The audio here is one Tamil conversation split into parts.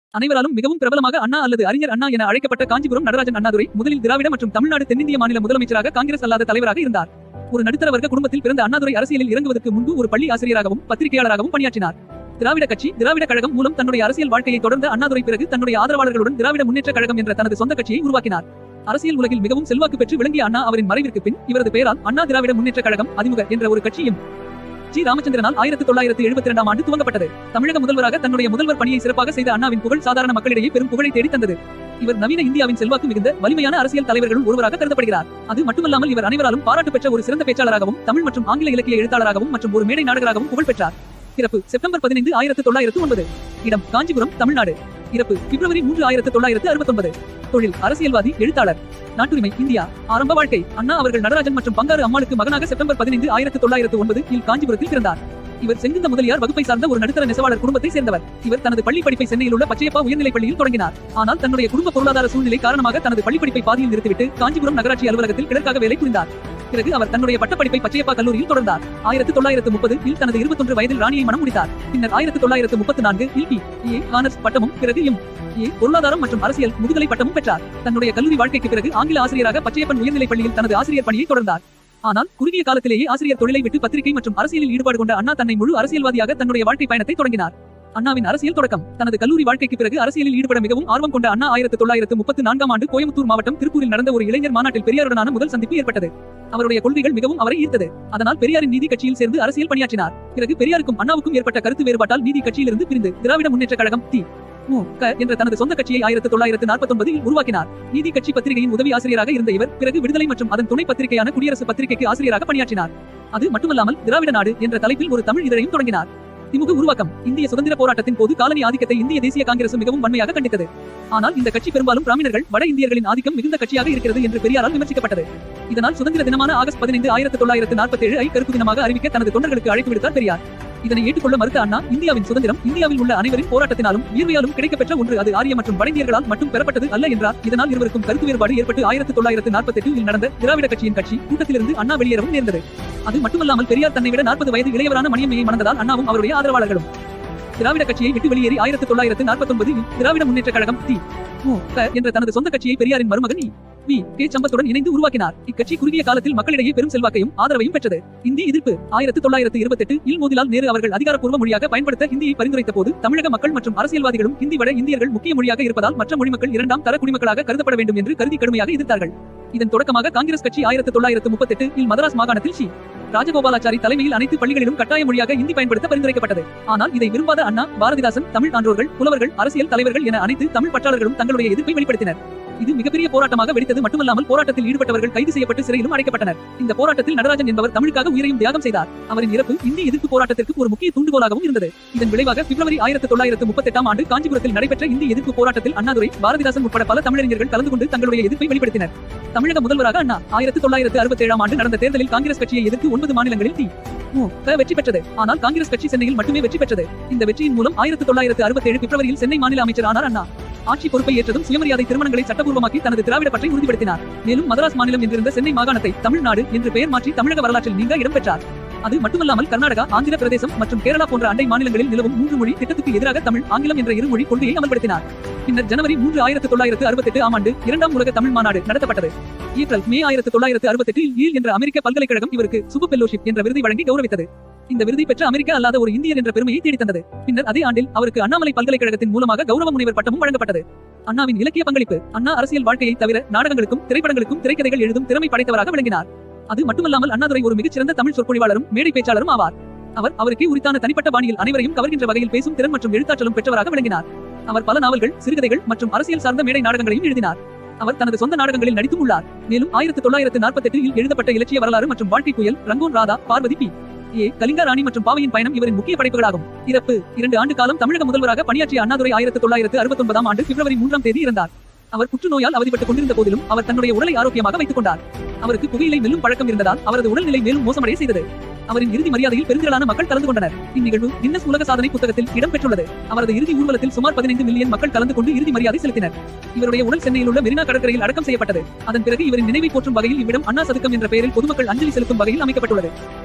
அனைவராலும் மிகவும் பிரபலமாக அண்ணா அல்லது அறிஞர் அண்ணா என அழைக்கப்பட்ட காஞ்சிபுரம் நடராஜன் அண்ணாதுரை முதலில் திராவிட மற்றும் தமிழ்நாடு தென்னிந்திய மாநில முதலமைச்சராக காங்கிரஸ் அல்லாத தலைவராக இருந்தார் ஒரு நடுத்தர வர்க்க குடும்பத்தில் பிறந்த அண்ணாதுரை அரசியலில் இறங்குவதற்கு முன்பு ஒரு பள்ளி ஆசிரியராகவும் பத்திரிகையாளராகவும் பணியாற்றினார் திராவிட கட்சி திராவிட கழகம் மூலம் தன்னுடைய அரசியல் வாழ்க்கையை தொடர்ந்த அண்ணாதுரை பிறகு தன்னுடைய ஆதரவாளர்களுடன் திராவிட முன்னேற்ற கழகம் என்ற தனது சொந்த கட்சியை உருவாக்கினார் அரசியல் உலகில் மிகவும் செல்வாக்கு பெற்று விளங்கிய அண்ணா அவரின் மறைவிற்கு பின் இவரது பெயரால் அண்ணா திராவிட முன்னேற்ற கழகம் அறிமுக என்ற ஒரு கட்சியும் ஜி ராமச்சந்திரனால் ஆயிரத்தி தொள்ளாயிரத்தி எழுபத்தி இரண்டாம் ஆண்டு துவங்கப்பட்டது தமிழக முதல்வராக தன்னுடைய முதல்வர் பணியை சிறப்பாக செய்த அண்ணாவின் புகழ் சாதாரண மக்களிடையே பெரும் புகழை தேடி தந்தது இவர் நவீன இந்தியாவின் செல்வாக்கு மிகுந்த வலிமையான அரசியல் தலைவர்களுள் ஒருவராக கருதப்படுகிறார் அது மட்டுமல்லாமல் இவர் அனைவராலும் பாராட்டு பெற்ற ஒரு சிறந்த பேச்சாளராகவும் தமிழ் மற்றும் ஆங்கில இலக்கிய எழுத்தாளராகவும் மற்றும் ஒரு மேடை நாடகராகவும் புகழ் பெற்றார் பிறப்பு செப்டம்பர் பதினைந்து ஆயிரத்து தொள்ளாயிரத்து ஒன்பது இடம் காஞ்சிபுரம் தமிழ்நாடு இறப்பு பிப்ரவரி மூன்று ஆயிரத்து தொள்ளாயிரத்து அறுபத்தொன்பது தொழில் அரசியல்வாதி எழுத்தாளர் நாட்டுரிமை இந்தியா ஆரம்ப வாழ்க்கை அண்ணா அவர்கள் நடராஜன் மற்றும் பங்காரு அம்மாளுக்கு மகனாக செப்டம்பர் பதினைந்து ஆயிரத்து தொள்ளாயிரத்து ஒன்பது இல் காஞ்சிபுரத்தில் பிறந்தார் இவர் செங்குந்த முதலியார் வகுப்பை சார்ந்த ஒரு நடுத்தர நெசவாளர் குடும்பத்தை சேர்ந்தவர் இவர் தனது பள்ளி படிப்பை சென்னையில் உள்ள பச்சையப்பா உயர்நிலைப் பள்ளியில் தொடங்கினார் ஆனால் தன்னுடைய குடும்ப பொருளாதார சூழ்நிலை காரணமாக தனது பள்ளி படிப்பை பாதியில் நிறுத்திவிட்டு காஞ்சிபுரம் நகராட்சி அலுவலகத்தில் கிழக்காக வேலை புரிந்தார் பிறகு அவர் தன்னுடைய பட்டப்படிப்பை பச்சையப்பா கல்லூரியில் தொடர்ந்தார் ஆயிரத்து தொள்ளாயிரத்து முப்பது இல் தனது இருபத்தொன்று வயதில் ராணியை மனம் முடித்தார் பின்னர் ஆயிரத்து தொள்ளாயிரத்து முப்பத்து நான்கு இல் பி ஏ ஆனர்ஸ் பட்டமும் பிறகு எம் ஏ பொருளாதாரம் மற்றும் அரசியல் முதுகலை பட்டமும் பெற்றார் தன்னுடைய கல்லூரி வாழ்க்கைக்கு பிறகு ஆங்கில ஆசிரியராக பச்சையப்பன் உயர்நிலைப் பள்ளியில் தனது ஆசிரியர் பணியை தொடர்ந்தார் ஆனால் குறுகிய காலத்திலேயே ஆசிரியர் தொழிலை விட்டு பத்திரிகை மற்றும் அரசியலில் ஈடுபாடு கொண்ட அண்ணா தன்னை முழு அரசியல்வாதியாக தன்னுடைய வாழ்க்கை பயணத்தை தொடங்கினார் அண்ணாவின் அரசியல் தொடக்கம் தனது கல்லூரி வாழ்க்கைக்கு பிறகு அரசியலில் ஈடுபட மிகவும் ஆர்வம் கொண்ட அண்ணா ஆயிரத்து தொள்ளாயிரத்து முப்பத்து நான்காம் ஆண்டு கோயம்புத்தூர் மாவட்டம் திருப்பூரில் நடந்த ஒரு இளைஞர் மாநாட்டில் பெரியாருடனான முதல் சந்திப்பு ஏற்பட்டது அவருடைய கொள்கைகள் மிகவும் அவரை ஈர்த்தது அதனால் பெரியாரின் நீதி கட்சியில் சேர்ந்து அரசியல் பணியாற்றினார் பிறகு பெரியாருக்கும் அண்ணாவுக்கும் ஏற்பட்ட கருத்து வேறுபாட்டால் நீதி கட்சியிலிருந்து பிரிந்து திராவிட முன்னேற்ற கழகம் தி மு க என்ற தனது சொந்த கட்சியை ஆயிரத்து தொள்ளாயிரத்து நாற்பத்தொன்பதில் உருவாக்கினார் நீதி கட்சி பத்திரிகையின் உதவி ஆசிரியராக இருந்த இவர் பிறகு விடுதலை மற்றும் அதன் துணை பத்திரிகையான குடியரசு பத்திரிகைக்கு ஆசிரியராக பணியாற்றினார் அது மட்டுமல்லாமல் திராவிட நாடு என்ற தலைப்பில் ஒரு தமிழ் இதழையும் தொடங்கினார் திமுக உருவாக்கம் இந்திய சுதந்திர போராட்டத்தின் போது காலனி ஆதிக்கத்தை இந்திய தேசிய காங்கிரஸ் மிகவும் வன்மையாக கண்டித்தது ஆனால் இந்த கட்சி பெரும்பாலும் பிராமணர்கள் வட இந்தியர்களின் ஆதிக்கம் மிகுந்த கட்சியாக இருக்கிறது என்று பெரியாரால் விமர்சிக்கப்பட்டது இதனால் சுதந்திர தினமான ஆகஸ்ட் பதினைந்து ஆயிரத்து தொள்ளாயிரத்து நாற்பத்தி ஏழு ஐ கருப்பு தினமாக அறிவிக்க தனது தொண்டர்களுக்கு அழைப்பு விடுத்தார் பெரியார் இதனை ஏற்றுக்கொள்ள மறுத்த அண்ணா இந்தியாவின் சுதந்திரம் இந்தியாவில் உள்ள அனைவரின் போராட்டத்தினாலும் வியர்வையாலும் கிடைக்கப்பெற்ற ஒன்று அது ஆரிய மற்றும் வட இந்தியர்களால் மட்டும் பெறப்பட்டது அல்ல என்றார் இதனால் இருவருக்கும் கருத்து வேறுபாடு ஏற்பட்டு ஆயிரத்து தொள்ளாயிரத்து நாற்பத்தி எட்டில் நடந்த திராவிட கட்சியின் கட்சி கூட்டத்திலிருந்து அண்ணா வெளியேறவும் நேர்ந்தது அது மட்டுமல்லாமல் பெரியார் தன்னை விட நாற்பது வயது இளையவரான மணியம்மையை மணந்ததால் அண்ணாவும் அவருடைய ஆதரவாளர்களும் திராவிட கட்சியை விட்டு வெளியேறி ஆயிரத்து தொள்ளாயிரத்து நாற்பத்தொன்பதில் திராவிட முன்னேற்ற கழகம் தி மு க என்ற தனது சொந்த கட்சியை பெரியாரின் மருமகன் இ. வி கே சம்பத்துடன் இணைந்து உருவாக்கினார் இக்கட்சி குறுகிய காலத்தில் மக்களிடையே பெரும் செல்வாக்கையும் ஆதரவையும் பெற்றது இந்தி எதிர்ப்பு ஆயிரத்து தொள்ளாயிரத்து இருபத்தெட்டு இல் மோதிலால் நேரு அவர்கள் அதிகாரப்பூர்வ மொழியாக பயன்படுத்த ஹிந்தியை பரிந்துரைத்த போது தமிழக மக்கள் மற்றும் அரசியல்வாதிகளும் ஹிந்தி வட இந்தியர்கள் முக்கிய மொழியாக இருப்பதால் மற்ற மொழிமக்கள் இரண்டாம் தர குடிமக்களாக கருதப்பட வேண்டும் என்று கருதி கடுமையாக எதிர்த்தார்கள் இதன் தொடக்கமாக காங்கிரஸ் கட்சி ஆயிரத்து தொள்ளாயிரத்து முப்பத்தெட்டு இல் மதராஸ் மாகாணத்தில் சி ராஜகோபாலாச்சாரி தலைமையில் அனைத்து பள்ளிகளிலும் கட்டாய மொழியாக இந்தி பயன்படுத்த பரிந்துரைக்கப்பட்டது ஆனால் இதை விரும்பாத அண்ணா பாரதிதாசன் தமிழ் ஆன்றோர்கள் புலவர்கள் அரசியல் தலைவர்கள் என அனைத்து தமிழ் பற்றாளர்களும் தங்களுடைய எதிர்ப்பை வெளிப்படுத்தினர் இது மிகப்பெரிய போராட்டமாக வெடித்தது மட்டுமல்லாமல் போராட்டத்தில் ஈடுபட்டவர்கள் கைது செய்யப்பட்டு சிறையிலும் அடைக்கப்பட்டனர் இந்த போராட்டத்தில் நடராஜன் என்பவர் தமிழுக்காக உயிரையும் தியாகம் செய்தார் அவரின் இறப்பு இந்தி எதிர்ப்பு போராட்டத்திற்கு ஒரு முக்கிய தூண்டுகோலாகவும் இருந்தது இதன் விளைவாக பிப்ரவரி ஆயிரத்து தொள்ளாயிரத்து முப்பத்தெட்டாம் ஆண்டு காஞ்சிபுரத்தில் நடைபெற்ற இந்தி எதிர்ப்பு போராட்டத்தில் அண்ணாதுரை பாரதிதாசன் உட்பட பல தமிழறிஞர்கள் கலந்து கொண்டு தங்களுடைய எதிர்ப்பை வெளிப்படுத்தினர் தமிழக முதல்வராக அண்ணா ஆயிரத்து தொள்ளாயிரத்து அறுபத்தி ஏழாம் ஆண்டு நடந்த தேர்தலில் காங்கிரஸ் கட்சியை எதிர்த்து ஒன்பது மாநிலங்களில் தி மு க வெற்றி பெற்றது ஆனால் காங்கிரஸ் கட்சி சென்னையில் மட்டுமே வெற்றி பெற்றது இந்த வெற்றியின் மூலம் ஆயிரத்து தொள்ளாயிரத்து அறுபத்தி ஏழு பிப்ரவரியில் சென்னை மாநில அமைச்சர் ஆனார் அண்ணா ஆட்சி பொறுப்பை ஏற்றதும் சுயமரியாதை திருமணங்களை சட்டப்பூர்வமாக்கி தனது திராவிட பற்றை உறுதிப்படுத்தினார் மேலும் மதராஸ் மாநிலம் என்றிருந்த சென்னை மாகாணத்தை தமிழ்நாடு என்று பெயர் மாற்றி தமிழக வரலாற்றில் நீங்க இடம் பெற்றார் அது மட்டுமல்லாமல் கர்நாடகா ஆந்திர பிரதேசம் மற்றும் கேரளா போன்ற அண்டை மாநிலங்களில் நிலவும் மூன்று மொழி திட்டத்துக்கு எதிராக தமிழ் ஆங்கிலம் என்ற இருமொழி கொள்கையை அமல்படுத்தினார் பின்னர் ஜனவரி மூன்று ஆயிரத்து தொள்ளாயிரத்து அறுபத்தெட்டு ஆம் ஆண்டு இரண்டாம் உலக தமிழ் மாநாடு நடத்தப்பட்டது ஏப்ரல் மே ஆயிரத்து தொள்ளாயிரத்து அறுபத்தெட்டில் ஈல் என்ற அமெரிக்க பல்கலைக்கழகம் இவருக்கு சுப பெல்லோஷிப் என்ற விருதை வழங்கி கௌரவித்தது இந்த விருதை பெற்ற அமெரிக்கா அல்லாத ஒரு இந்தியர் என்ற பெருமையை தேடித் தந்தது பின்னர் அதே ஆண்டில் அவருக்கு அண்ணாமலை பல்கலைக்கழகத்தின் மூலமாக கௌரவ முனைவர் பட்டமும் வழங்கப்பட்டது அண்ணாவின் இலக்கிய பங்களிப்பு அண்ணா அரசியல் வாழ்க்கையை தவிர நாடகங்களுக்கும் திரைப்படங்களுக்கும் திரைக்கதைகள் எழுதும் திறமை படைத்தவராக விளங்கினார் அது மட்டுமல்லாமல் அண்ணாதுரை ஒரு மிகச்சிறந்த தமிழ் சொற்பொழிவாளரும் மேடை பேச்சாளரும் ஆவார் அவர் அவருக்கே உரித்தான தனிப்பட்ட பாணியில் அனைவரையும் கவர்கின்ற வகையில் பேசும் திறன் மற்றும் எழுத்தாற்றலும் பெற்றவராக விளங்கினார் அவர் பல நாவல்கள் சிறுகதைகள் மற்றும் அரசியல் சார்ந்த மேடை நாடகங்களையும் எழுதினார் அவர் தனது சொந்த நாடகங்களில் நடித்தும் உள்ளார் மேலும் ஆயிரத்து தொள்ளாயிரத்து நாற்பத்தெட்டில் எழுதப்பட்ட இலக்கிய வரலாறு மற்றும் வாழ்க்கை புயல் ரங்கோன் ராதா பார்வதி பி ஏ கலிங்கா ராணி மற்றும் பாவையின் பயணம் இவரின் முக்கிய படைப்புகளாகும் இறப்பு இரண்டு ஆண்டு காலம் தமிழக முதல்வராக பணியாற்றிய அண்ணாதுரை ஆயிரத்து தொள்ளாயிரத்து அறுபத்தொன்பதாம் ஆண்டு பிப்ரவரி மூன்றாம் தேதி இறந்தார் அவர் புற்றுநோயால் அவதிப்பட்டுக் கொண்டிருந்த போதிலும் அவர் தன்னுடைய உடலை ஆரோக்கியமாக வைத்துக் கொண்டார் அவருக்கு புகையிலை மெல்லும் பழக்கம் இருந்ததால் அவரது உடல்நிலை மேலும் மோசமடைய செய்தது அவரின் இறுதி மரியாதையில் பெருந்திரளான மக்கள் கலந்து கொண்டனர் இந்நிகழ்வு கின்னஸ் உலக சாதனை புத்தகத்தில் இடம்பெற்றுள்ளது அவரது இறுதி ஊர்வலத்தில் சுமார் பதினைந்து மில்லியன் மக்கள் கலந்து கொண்டு இறுதி மரியாதை செலுத்தினர் இவருடைய உடல் சென்னையில் உள்ள மெரினா கடற்கரையில் அடக்கம் செய்யப்பட்டது அதன் பிறகு இவரின் நினைவை போற்றும் வகையில் இவ்விடம் அண்ணா சதுக்கம் என்ற பெயரில் பொதுமக்கள் அஞ்சலி செலுத்தும் வகையில் அமைக்கப்பட்டுள்ளது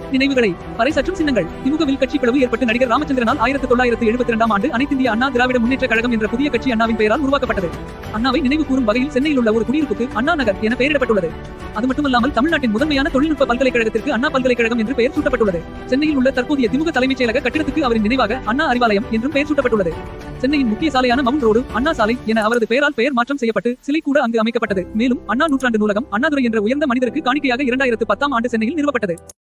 நினைவுகளை பறைசாற்றும் சின்னங்கள் திமுகவில் கட்சி பிளவு ஏற்பட்டு நடிகர் ராமச்சந்திரனால் ஆயிரத்து தொள்ளாயிரத்து எழுபத்தி இரண்டாம் ஆண்டு அனைத்திந்திய அண்ணா திராவிட முன்னேற்ற கழகம் என்ற புதிய கட்சி அண்ணாவின் பெயரால் உருவாக்கப்பட்டது அண்ணாவை நினைவு கூறும் வகையில் சென்னையில் உள்ள ஒரு குடியிருப்புக்கு அண்ணா நகர் என பெயரிடப்பட்டுள்ளது அது மட்டுமல்லாமல் தமிழ்நாட்டின் முதன்மையான தொழில்நுட்ப பல்கலைக்கழகத்திற்கு அண்ணா பல்கலைக்கழகம் என்று பெயர் சூட்டப்பட்டுள்ளது சென்னையில் உள்ள தற்போதைய திமுக தலைமைச் செயலக கட்டிடத்துக்கு அவரின் நினைவாக அண்ணா அறிவாலயம் என்றும் பெயர் சூட்டப்பட்டுள்ளது சென்னையின் முக்கிய சாலையான மவுண்ட் ரோடு அண்ணா சாலை என அவரது பெயரால் பெயர் மாற்றம் செய்யப்பட்டு சிலை கூட அங்கு அமைக்கப்பட்டது மேலும் அண்ணா நூற்றாண்டு நூலகம் அண்ணாதுரை என்ற உயர்ந்த மனிதருக்கு காணிக்கையாக இரண்டாயிரத்து பத்தாம் ஆண்டு சென்னையில் நிறுவப்பட்டது